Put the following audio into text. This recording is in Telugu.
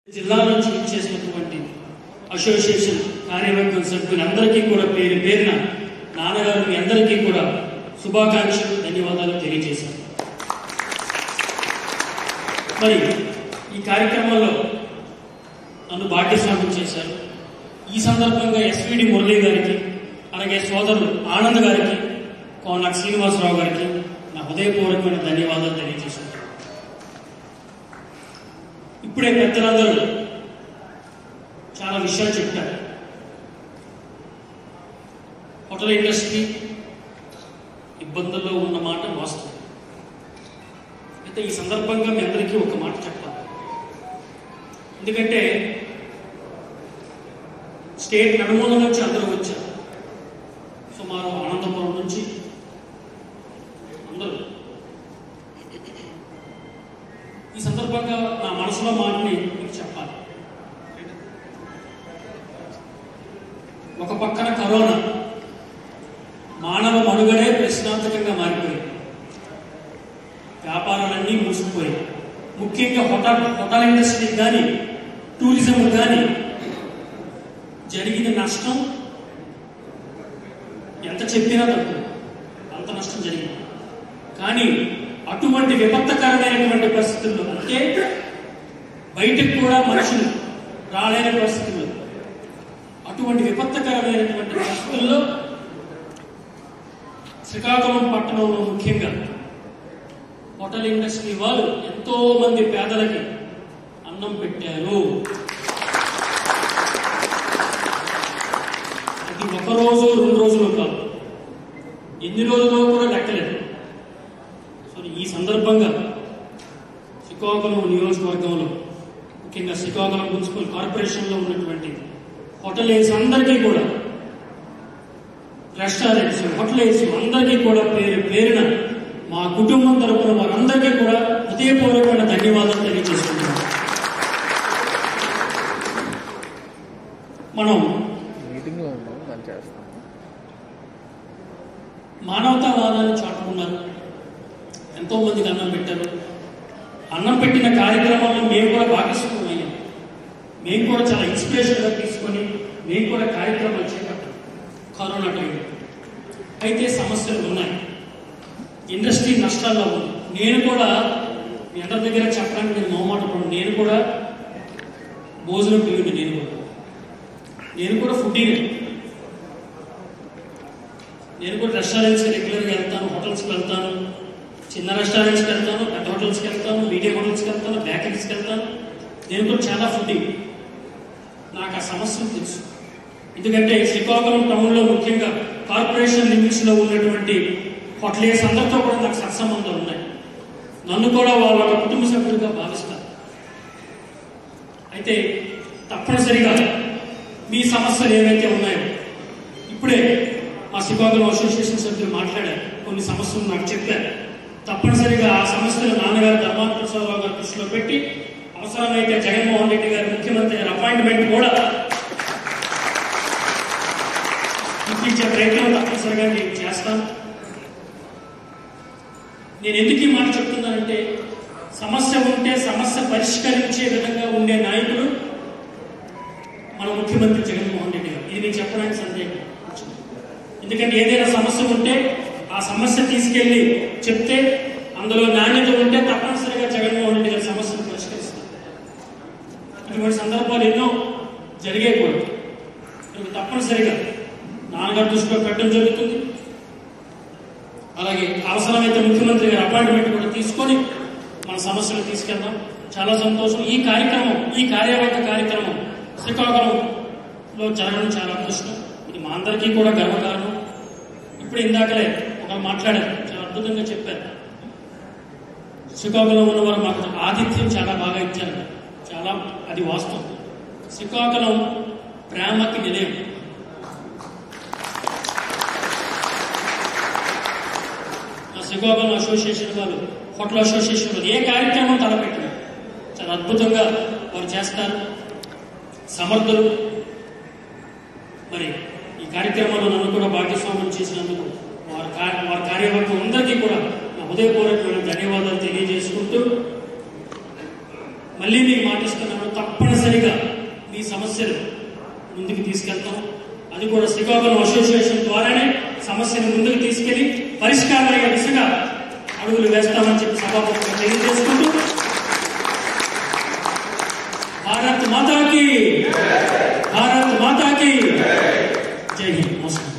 జిల్లా నుంచి ఇచ్చేసినటువంటి అసోసియేషన్ కార్యవర్గం సభ్యులందరికీ కూడా పేరు పేరున నాన్నగారు మీ అందరికీ కూడా శుభాకాంక్షలు ధన్యవాదాలు తెలియజేశారు మరి ఈ కార్యక్రమంలో నన్ను భాగ్యస్వామ్యం చేశారు ఈ సందర్భంగా ఎస్విడి మురళి గారికి అలాగే సోదరుడు ఆనంద్ గారికి కోనక్ శ్రీనివాసరావు గారికి నా హృదయపూర్వకమైన ధన్యవాదాలు తెలియజేశారు ఇప్పుడే పెద్దలందరూ చాలా విషయాలు చెప్పారు హోటల్ ఇండస్ట్రీ ఇబ్బందుల్లో ఉన్న మాట వాస్తవం అయితే ఈ సందర్భంగా మీ అందరికీ ఒక మాట చెప్పాలి ఎందుకంటే స్టేట్ నడుమూల నుంచి అందరూ వచ్చారు సుమారు అనంతపురం నుంచి అందరూ ఈ సందర్భంగా నా మనసులో మాటని మీకు చెప్పాలి ఒక పక్కన కరోనా మానవ మనుగడే ప్రశ్నార్థకంగా మారిపోయింది వ్యాపారాలన్నీ మూసుకుపోయాయి ముఖ్యంగా హోటల్ హోటల్ ఇండస్ట్రీ కానీ టూరిజం కానీ జరిగిన నష్టం ఎంత చెప్పినా తప్పు అంత నష్టం జరిగింది కానీ అటువంటి విపత్తకరమైనటువంటి పరిస్థితుల్లో అంటే బయటకు కూడా మనుషులు రాలేని పరిస్థితుల్లో అటువంటి విపత్తకరమైనటువంటి పరిస్థితుల్లో శ్రీకాకుళం పట్టణంలో ముఖ్యంగా హోటల్ ఇండస్ట్రీ వాళ్ళు ఎంతో మంది పేదలకి అన్నం పెట్టారు అది ఒక రోజు రెండు రోజులు కాదు ఎన్ని రోజులు కూడా లెక్కలేదు సో ఈ సందర్భంగా శ్రీకాకుళం నియోజకవర్గంలో ముఖ్యంగా శ్రీకాకుళం మున్సిపల్ కార్పొరేషన్లో ఉన్నటువంటి హోటలేస్ అందరికీ కూడా రెస్టారెంట్స్ హోటలేస్ అందరికీ కూడా పేరు పేరున మా కుటుంబం తరపున వారందరికీ కూడా హృదయపూర్వకమైన ధన్యవాదాలు తెలియజేస్తున్నాం మనం మీటింగ్లో ఉన్నాం మనం చేస్తాం మానవతావాదాన్ని చాటుకున్నారు ఎంతో మందికి అన్నం పెట్టారు అన్నం పెట్టిన కార్యక్రమంలో మేము కూడా భాగస్వామ్యం అయ్యాం మేము కూడా చాలా ఇన్స్పిరేషన్గా తీసుకొని మేము కూడా కార్యక్రమాలు చేపట్టాం కరోనా టైంలో అయితే సమస్యలు ఉన్నాయి ఇండస్ట్రీ నష్టాల్లో ఉంది నేను కూడా మీ అందరి దగ్గర చెప్పడానికి నేను మొహమాట పడను. నేను కూడా భోజనం ప్రియుడిని నేను కూడా నేను కూడా ఫుడ్డీని నేను కూడా రెస్టారెంట్స్కి రెగ్యులర్గా వెళ్తాను హోటల్స్కి వెళ్తాను చిన్న రెస్టారెంట్స్కి వెళ్తాను పెద్ద హోటల్స్కి వెళ్తాను మీడియం హోటల్స్కి వెళ్తాను బేకరీస్కి వెళ్తాను నేను కూడా చాలా ఫుడ్ నాకు ఆ సమస్యలు తెలుసు ఎందుకంటే శ్రీకాకుళం టౌన్లో ముఖ్యంగా కార్పొరేషన్ లిమిట్స్లో ఉన్నటువంటి హోటలేస్ అందరితో కూడా నాకు సత్సంబంధాలు ఉన్నాయి నన్ను కూడా వాళ్ళ కుటుంబ సభ్యులుగా భావిస్తారు అయితే తప్పనిసరిగా మీ సమస్యలు ఏవైతే ఉన్నాయో ఇప్పుడే మా శ్రీకాకుళం అసోసియేషన్ సభ్యులు మాట్లాడారు కొన్ని సమస్యలు నాకు చెప్పారు తప్పనిసరిగా ఆ సమస్యలు నాన్నగారు ధర్మాన ప్రసాదరావు గారి దృష్టిలో పెట్టి అవసరమైతే జగన్మోహన్ రెడ్డి గారు ముఖ్యమంత్రి గారి అపాయింట్మెంట్ కూడా ఇప్పించే ప్రయత్నం తప్పనిసరిగా నేను చేస్తాను నేను ఎందుకు ఈ మాట చెప్తున్నానంటే సమస్య ఉంటే సమస్య పరిష్కరించే విధంగా ఉండే నాయకుడు మన ముఖ్యమంత్రి జగన్మోహన్ రెడ్డి గారు ఇది నేను చెప్పడానికి సందేహం వచ్చింది. ఎందుకంటే ఏదైనా సమస్య ఉంటే ఆ సమస్య తీసుకెళ్లి చెప్తే అందులో నాణ్యత ఉంటే తప్పనిసరిగా జగన్మోహన్ రెడ్డి గారి సమస్యను పరిష్కరిస్తారు ఇటువంటి సందర్భాలు ఎన్నో జరిగే కూడా ఇవి తప్పనిసరిగా నాన్నగారి దృష్టిలో పెట్టడం జరుగుతుంది అలాగే అవసరమైతే ముఖ్యమంత్రి గారి అపాయింట్మెంట్ కూడా తీసుకొని మన సమస్యలు తీసుకెళ్దాం చాలా సంతోషం ఈ కార్యక్రమం ఈ కార్యవర్గ కార్యక్రమం శ్రీకాకుళంలో జరగడం చాలా అదృష్టం ఇది మా అందరికీ కూడా గర్వకారణం ఇప్పుడు ఇందాకలే ఒకరు మాట్లాడారు చాలా అద్భుతంగా చెప్పారు శ్రీకాకుళం ఉన్నవారు మాకు ఆతిథ్యం చాలా బాగా ఇచ్చారు చాలా అది వాస్తవం శ్రీకాకుళం ప్రేమకి నిలయం ఆ శ్రీకాకుళం అసోసియేషన్ వాళ్ళు హోటల్ అసోసియేషన్ వాళ్ళు ఏ కార్యక్రమం తలపెట్టినా చాలా అద్భుతంగా వారు చేస్తారు సమర్థులు మరి ఈ కార్యక్రమంలో నన్ను కూడా భాగస్వామ్యం చేసినందుకు వారి కార్య వారి కార్యవర్గం అందరికీ కూడా నా హృదయపూర్వకమైన ధన్యవాదాలు తెలియజేసుకుంటూ మరి మళ్ళీ మీకు మాటిస్తున్నాను తప్పనిసరిగా మీ సమస్యలు ముందుకు తీసుకెళ్తాం అది కూడా శ్రీకాకుళం అసోసియేషన్ ద్వారానే సమస్యను ముందుకు తీసుకెళ్లి పరిష్కారమయ్యే దిశగా అడుగులు వేస్తామని చెప్పి సభాపతిగా తెలియజేసుకుంటూ భారత్ మాతాకి భారత్ మాతాకి జై హింద్ నమస్కారం